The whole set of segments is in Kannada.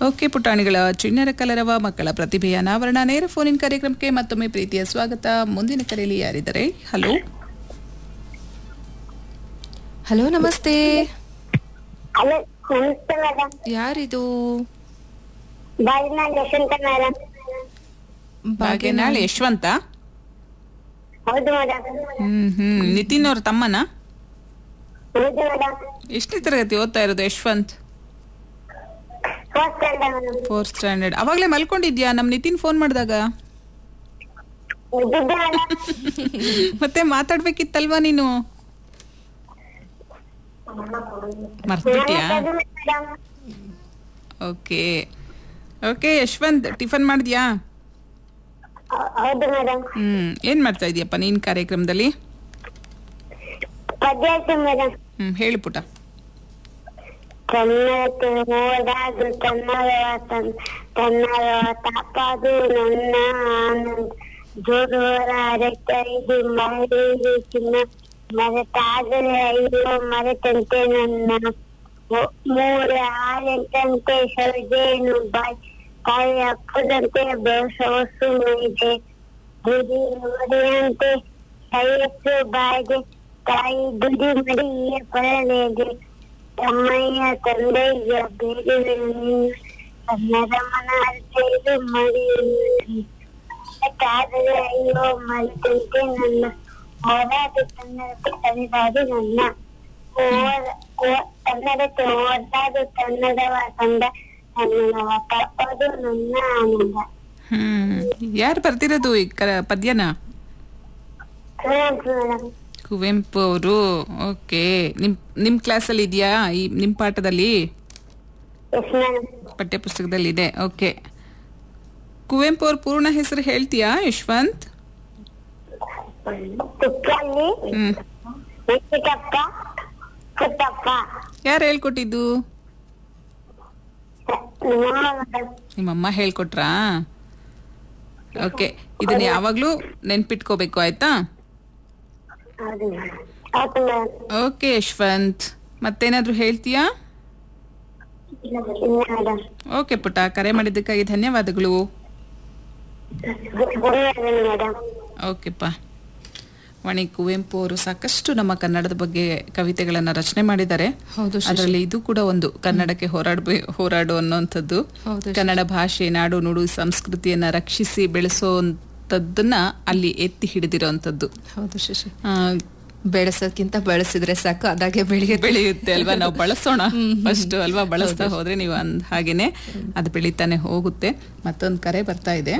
ಓಕೆ ಪುಟಾಣಿಗಳ ಚಿಣ್ಣರ ಕಲರವ ಮಕ್ಕಳ ಪ್ರತಿಭೆಯ ಅನಾವರಣ ನೇರ ಫೋನಿನ ಕಾರ್ಯಕ್ರಮಕ್ಕೆ ಮತ್ತೊಮ್ಮೆ ಪ್ರೀತಿಯ ಸ್ವಾಗತ ಮುಂದಿನ ಕರೆಯಲ್ಲಿ ಯಾರಿದ್ದಾರೆ ಹಲೋ ಹಲೋ ನಮಸ್ತೆ ಹಲೋ ನಮಸ್ತೆ ಮೇಡಮ್ ಯಾರಿದು ಬಾಜಿನ ಯಶವಂತ ಮೇಡಮ್ ಭಾಗ್ಯನಾಳ್ ಯಶವಂತ ಹೌದು ಮೇಡಮ್ ಹ್ಮ್ ಹ್ಮ್ ನಿತಿನ್ ಅವ್ರ ತಮ್ಮನ ಹೌದು ಮೇಡಮ್ ಎಷ್ಟನೇ ತರಗತಿ ಓದ್ತಾ ಇರೋದು Yashwanth first standard madam fourth standard ಅವಾಗ್ಲೇ ಮಲ್ಕೊಂಡಿದ್ಯಾ ನಮ್ ನಿತಿನ್ ಫೋನ್ ಮಾಡಿದಾಗ ಇದ್ದಿದ್ದೆ ಮೇಡಮ್ ಮತ್ತೆ ಮಾತಾಡ್ಬೇಕಿತ್ತಲ್ವಾ ನೀನು ಮರ್ತ್ಬಿಟ್ಯಾ madam okay okay Yashwanth tiffin ಮಾಡಿದ್ಯಾ ಹೌದು ಮೇಡಮ್ ಹ್ಮ್ ಏನ್ ಮಾಡ್ತಾ ಇದೀಯಪ್ಪ ನೀನ್ ಕಾರ್ಯಕ್ರಮದಲ್ಲಿ ಪದ್ಯ ಆಯ್ತು ಮೇಡಮ್ ಹ್ಮ್ ಹೇಳು ಪುಟ ಕನ್ನಡತೆ ಹೋದಾದು ಕನ್ನಡ ಕನ್ನಡ ತಪ್ಪದು ನನ್ನ ಆನಂದ ಜೋಡೋರ ಅರಕೈದು ಮರಳಿ ಚಿನ್ನ ಮರೆತಾದರೆ ಅಯ್ಯೋ ಮರೆತಂತೆ ನನ್ನ ಮೂ- ಮೂರು ಆರೆಂಟಂತೆ ಸೌಜೇನು ಬಾಯ್ ತಾಯಿ ಅಪ್ಪದಂತೆ ಬೆಳಸವಸು ಮೈದೆ ಗುಡಿ ಮಡಿಯಂತೆ ಸೈಯಸ್ಸು ಬಾಯ್ದೆ ತಾಯಿ ಗುಡಿ ಮಡಿಯ ಪರಲೇದೆ ತಮ್ಮಯ್ಯ ತಂದೆಯ ಬೇರೆ ಕನ್ನಡ ಮನ ಅರ್ಥೈದು ಮಡಿಯುತ್ತಿ ಆದರೆ ಅಯ್ಯೋ ಮರೆತಂತೆ ನನ್ನ ಹೋರಾಟ ಕನ್ನಡಕ್ಕೆ ಕಲಿದಾದು ನನ್ನ ಓದ- ಓ- ಕನ್ನಡಕ್ಕೆ ಓದಾದು ಕನ್ನಡವ ತಂದ ಕನ್ನಡವ ತಪ್ಪದು ನನ್ನ ಆನಂದ ಹ್ಮ್ ಯಾರು ಬರ್ತಿರೋದು ಈ ಕ- ಪದ್ಯನ ಮೇಡಮ್ ಕುವೆಂಪು ಅವರು ಓಕೆ ನಿಮ್ ನಿಮ್ ಕ್ಲಾಸಲ್ಲಿ ಇದೆಯಾ ಈ ನಿಮ್ ಪಾಠದಲ್ಲಿ ಎಸ್ ಮೇಡಮ್ ಪಠ್ಯ ಪುಸ್ತಕದಲ್ಲಿ ಇದೆ ಓಕೆ ಕುವೆಂಪು ಅವ್ರ ಪೂರ್ಣ ಹೆಸರು ಹೇಳ್ತೀಯಾ ಯಶವಂತ್ ತುಕ್ಕಲ್ಲಿ ಹ್ಮ್ ವೆಂಕಟಪ್ಪ ಪುಟ್ಟಪ್ಪ ಯಾರು ಹೇಳ್ಕೊಟ್ಟಿದ್ದು ನಮ್ಮ ಮೇಡಮ್ ನಿಮ್ಮಮ್ಮ ಹೇಳ್ಕೊಟ್ರಾ ಓಕೆ ಇದನ್ನ ಯಾವಾಗ್ಲೂ ನೆನ್ಪಿಟ್ಕೋಬೇಕು ಆಯ್ತಾ ಹೌದು ಮೇಡಮ್ ಹೌದು ಮೇಡಮ್ ಓಕೆ ಯಶವಂತ್ ಮತ್ತೇನಾದ್ರೂ ಹೇಳ್ತೀಯಾ ಇಲ್ಲ ಮೇಡಮ್ ಓಕೆ ಪುಟ್ಟ ಕರೆ ಮಾಡಿದ್ದಕ್ಕಾಗಿ ಧನ್ಯವಾದಗಳು ಧನ್ಯವಾದಗಳು ಮೇಡಮ್ ಓಕೆಪ್ಪ ವಾಣಿ ಕುವೆಂಪು ಅವರು ಸಾಕಷ್ಟು ನಮ್ಮ ಕನ್ನಡದ ಬಗ್ಗೆ ಕವಿತೆಗಳನ್ನ ರಚನೆ ಮಾಡಿದ್ದಾರೆ ಹೌದು ಶಶಿ. ಅದರಲ್ಲಿ ಇದು ಕೂಡ ಒಂದು ಕನ್ನಡಕ್ಕೆ ಹೋರಾಡ್ಬೇ ಹೋರಾಡು ಅನ್ನೋಂಥದ್ದು ಹೌದು ಶಶಿ. ಕನ್ನಡ ಭಾಷೆ ನಾಡು ನುಡು ಸಂಸ್ಕೃತಿಯನ್ನ ರಕ್ಷಿಸಿ ಬೆಳೆಸೋಂಥದ್ದನ್ನ ಅಲ್ಲಿ ಎತ್ತಿ ಹಿಡಿದಿರೋಂಥದ್ದು ಹೌದು ಶಶಿ ಆ, ಬೆಳೆಸೋಕ್ಕಿಂತ ಬಳಸಿದ್ರೆ ಸಾಕು ಅದಾಗೆ ಬೆಳೆಯುತ್ತೆ ಬೆಳೆಯುತ್ತೆ ಅಲ್ವಾ ನಾವು ಬಳಸೋಣ ಫಸ್ಟ್ ಅಲ್ವಾ ಬಳಸ್ತಾ ಹೋದ್ರೆ ನೀವು ಅಂದ್ ಹಾಗೇನೆ ಅದು ಬೆಳೀತಾನೆ ಹೋಗುತ್ತೆ ಮತ್ತೊಂದು ಕರೆ ಬರ್ತಾ ಇದೆ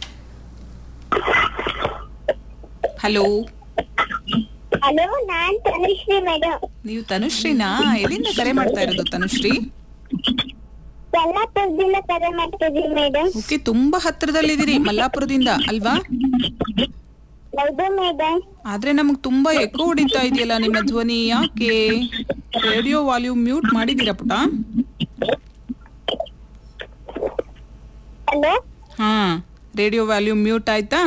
ಹಲೋ ಹಲೋ ನಾನ್ ತನುಶ್ರೀ ಮೇಡಮ್ ನೀವು ತನುಶ್ರೀನಾ ಎಲ್ಲಿಂದ ಕರೆ ಮಾಡ್ತಾ ಇರೋದು ತನುಶ್ರೀ ಸೊಲ್ಲಾಪುರದಿಂದ ಕರೆ ಮಾಡ್ತಿದ್ದೀವಿ ಮೇಡಮ್ ಓಕೆ ತುಂಬಾ ಹತ್ರದಲ್ಲಿದ್ದೀರಿ ಮಲ್ಲಾಪುರದಿಂದ ಅಲ್ವಾ ಹೌದು ಮೇಡಮ್ ಆದ್ರೆ ನಮಗ್ ತುಂಬಾ ಎಕೋ ಹೊಡಿತಾ ಇದೆಯಲ್ಲ ನಿಮ್ಮ ಧ್ವನಿ ಯಾಕೆ ರೇಡಿಯೋ ವಾಲ್ಯೂಮ್ ಮ್ಯೂಟ್ ಮಾಡಿದೀರಾ ಪುಟ ಹಲೋ ಹಾ ರೇಡಿಯೋ ವಾಲ್ಯೂಮ್ ಮ್ಯೂಟ್ ಆಯ್ತಾ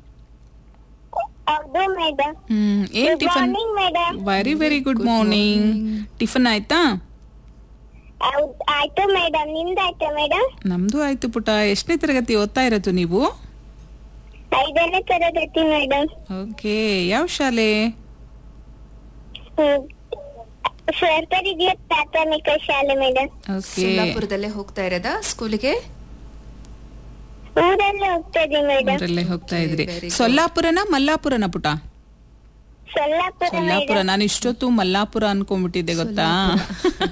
ಹೌದು ಮೇಡಮ್ ಹ್ಮ್ ಏನ್ good tiffin morning madam very very good morning tiffin ಆಯ್ತಾ ಹೌದ್ ಆಯ್ತು ಮೇಡಮ್ ನಿಮ್ದಾಯ್ತಾ ಮೇಡಮ್ ನಮ್ದು ಆಯ್ತು ಪುಟ ಎಷ್ಟನೇ ತರಗತಿ ಓದ್ತಾ ಇರೋದು ನೀವು ಐದನೇ ತರಗತಿ ಮೇಡಮ್ ಓಕೆ ಯಾವ ಶಾಲೆ ಸರ್ಕಾರಿ ಹಿರಿಯ ಪ್ರಾಥಮಿಕ ಶಾಲೆ ಮೇಡಮ್ ಓಕೆ ಸೊಲ್ಲಾಪುರದಲ್ಲೇ ಹೋಗ್ತಾ ಇರೋದಾ ಸ್ಕೂಲಿಗೆ ಊರಲ್ಲೇ ಹೋಗ್ತಾ ಇದೀವಿ ಮೇಡಮ್ ಊರಲ್ಲೇ ಹೋಗ್ತಾ ಇದ್ರಿ very good. ಸೊಲ್ಲಾಪುರನ ಮಲ್ಲಾಪುರನ ಪುಟ ಸೊಲ್ಲಾಪುರ ಸೊಲ್ಲಾಪುರ ನಾನು ಇಷ್ಟೊತ್ತು ಮಲ್ಲಾಪುರ ಅನ್ಕೊಂಡ್ಬಿಟ್ಟಿದ್ದೆ ಗೊತ್ತಾ